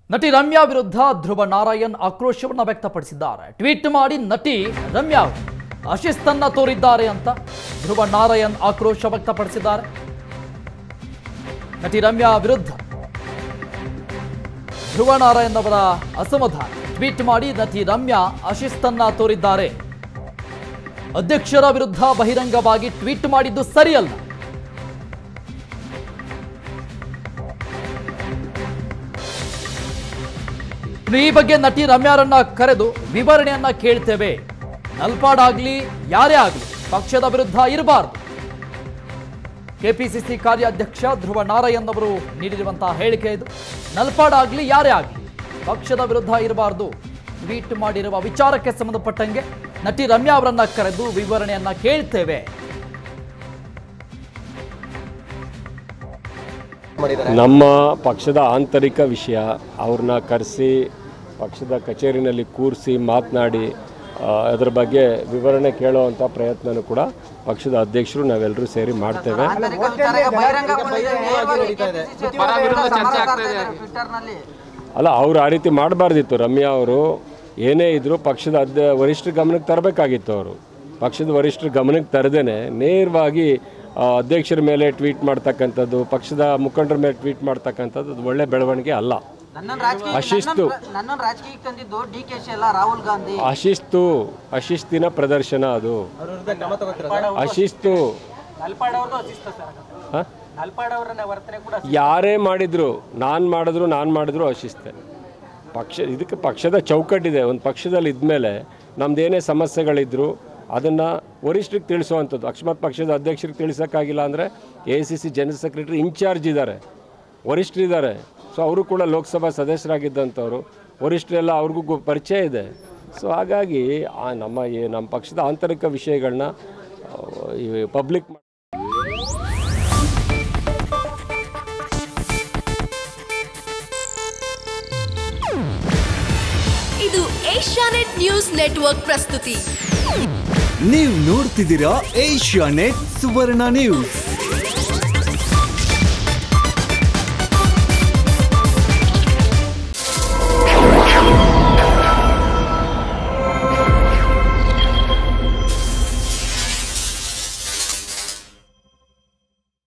ನಟಿ ರಮ್ಯಾ ವಿರುದ್ಧ ಧ್ರುವ ನಾರಾಯಣ್ ಆಕ್ರೋಶವನ್ನ ವ್ಯಕ್ತಪಡಿಸಿದ್ದಾರೆ ಟ್ವೀಟ್ ಮಾಡಿ ನಟಿ ರಮ್ಯಾ ಅಶಿಸ್ತನ್ನ ತೋರಿದ್ದಾರೆ ಅಂತ ಧ್ರುವ ನಾರಾಯಣ್ ಆಕ್ರೋಶ ವ್ಯಕ್ತಪಡಿಸಿದ್ದಾರೆ ನಟಿ ರಮ್ಯಾ ವಿರುದ್ಧ ಧ್ರುವ ನಾರಾಯಣ್ ಅವರ ಅಸಮಾಧಾನ ಟ್ವೀಟ್ ಮಾಡಿ ನಟಿ ರಮ್ಯಾ ಅಶಿಸ್ತನ್ನ ತೋರಿದ್ದಾರೆ ಅಧ್ಯಕ್ಷರ ವಿರುದ್ಧ ಬಹಿರಂಗವಾಗಿ ಟ್ವೀಟ್ ಮಾಡಿದ್ದು ಸರಿಯಲ್ಲ ಈ ಬಗ್ಗೆ ನಟಿ ರಮ್ಯಾರನ್ನ ಕರೆದು ವಿವರಣೆಯನ್ನ ಕೇಳ್ತೇವೆ ನಲ್ಪಾಡಾಗ್ಲಿ ಯಾರೇ ಆಗಲಿ ಪಕ್ಷದ ವಿರುದ್ಧ ಇರಬಾರದು ಕೆಪಿಸಿಸಿ ಕಾರ್ಯಾಧ್ಯಕ್ಷ ಧ್ರುವ ನಾರಾಯಣ್ ಅವರು ನೀಡಿರುವಂತಹ ಹೇಳಿಕೆ ಇದು ನಲ್ಪಾಡಾಗ್ಲಿ ಯಾರೇ ಆಗಲಿ ಪಕ್ಷದ ವಿರುದ್ಧ ಇರಬಾರದು ಟ್ವೀಟ್ ಮಾಡಿರುವ ವಿಚಾರಕ್ಕೆ ಸಂಬಂಧಪಟ್ಟಂಗೆ ನಟಿ ರಮ್ಯಾ ಅವರನ್ನ ಕರೆದು ವಿವರಣೆಯನ್ನ ಕೇಳ್ತೇವೆ ನಮ್ಮ ಪಕ್ಷದ ಆಂತರಿಕ ವಿಷಯ ಅವ್ರನ್ನ ಕರೆಸಿ ಪಕ್ಷದ ಕಚೇರಿನಲ್ಲಿ ಕೂರಿಸಿ ಮಾತನಾಡಿ ಆ, ಅದ್ರ ಬಗ್ಗೆ ವಿವರಣೆ ಕೇಳುವಂಥ ಪ್ರಯತ್ನನೂ ಕೂಡ ಪಕ್ಷದ ಅಧ್ಯಕ್ಷರು ನಾವೆಲ್ಲರೂ ಸೇರಿ ಮಾಡ್ತೇವೆ ಆಂತರಿಕ ವಿಚಾರಕ್ಕೆ ಬಹಿರಂಗಗೊಂಡಿದೆ. ನೇರವಾಗಿ ಕೆಪಿಸಿಸಿ ಅಧ್ಯಕ್ಷರ ಸಮರಾಗ್ತಿದ್ದಾರೆ ಟ್ವಿಟ್ಟರ್ನಲ್ಲಿ. ಅಲ್ಲ ಅವ್ರು ಆ ರೀತಿ ಮಾಡಬಾರ್ದಿತ್ತು ರಮ್ಯಾ ಅವರು ಏನೇ ಇದ್ದರೂ ಪಕ್ಷದ ಅಧ್ಯ ವರಿಷ್ಠರ ಗಮನಕ್ಕೆ ತರಬೇಕಾಗಿತ್ತು ಅವರು ಪಕ್ಷದ ವರಿಷ್ಠರ ಗಮನಕ್ಕೆ ತರದೇನೆ ನೇರವಾಗಿ ಆ, ಅಧ್ಯಕ್ಷರ ಮೇಲೆ ಟ್ವೀಟ್ ಮಾಡ್ತಕ್ಕಂಥದ್ದು ಪಕ್ಷದ ಮುಖಂಡರ ಮೇಲೆ ಟ್ವೀಟ್ ಮಾಡ್ತಕ್ಕಂಥದ್ದು ಅದು ಒಳ್ಳೆ ಬೆಳವಣಿಗೆ ಅಲ್ಲ ನನ್ನನ್ನು ರಾಜಕೀಯ ಅಶಿಸ್ತು. ನನ್ನನ್ನು- ನನ್ನನ್ನು ರಾಜಕೀಯಕ್ಕೆ ತಂದಿದ್ದು ಡಿ ಕೆ ಶಿ ಅಲ್ಲ ರಾಹುಲ್ ಗಾಂಧಿ ಅಶಿಸ್ತು ಅಶಿಸ್ತಿನ ಪ್ರದರ್ಶನ ಅದು ಅಶಿಸ್ತು ಹ? ಯಾರೇ ಮಾಡಿದ್ರು ನಾನು ಮಾಡಿದ್ರು ನಾನು ಮಾಡಿದ್ರು ಅಶಿಸ್ತೆ ಪಕ್ಷ ಇದಕ್ಕೆ ಪಕ್ಷದ ಚೌಕಟ್ಟಿದೆ ಒಂದು ಪಕ್ಷದಲ್ಲಿ ಇದ್ಮೇಲೆ ನಮ್ದೇನೇ ಸಮಸ್ಯೆಗಳಿದ್ರು ಅದನ್ನು ವರಿಷ್ಠರಿಗೆ ತಿಳಿಸುವಂಥದ್ದು ಅಕಸ್ಮಾತ್ ಪಕ್ಷದ ಅಧ್ಯಕ್ಷರಿಗೆ ತಿಳಿಸೋಕ್ಕಾಗಿಲ್ಲ ಅಂದರೆ A C C general secretary in charge ಇದ್ದಾರೆ ವರಿಷ್ಠರಿದ್ದಾರೆ ಸೊ ಅವರು ಕೂಡ ಲೋಕಸಭಾ ಸದಸ್ಯರಾಗಿದ್ದಂಥವ್ರು ವರಿಷ್ಠರೆಲ್ಲ ಅವ್ರಿಗೂ ಗು- ಪರಿಚಯ ಇದೆ ಸೊ ಹಾಗಾಗಿ ಆ ನಮ್ಮ ಈ ನಮ್ಮ ಪಕ್ಷದ ಆಂತರಿಕ ವಿಷಯಗಳನ್ನ ಪಬ್ಲಿಕ್ ಇದು ಏಷ್ಯಾನೆಟ್ ನ್ಯೂಸ್ ನೆಟ್ವರ್ಕ್ ಪ್ರಸ್ತುತಿ ನೀವು ನೋಡ್ತಿದ್ದೀರಾ ಏಷ್ಯಾ ನೆಟ್ ಸುವರ್ಣ ನ್ಯೂಸ್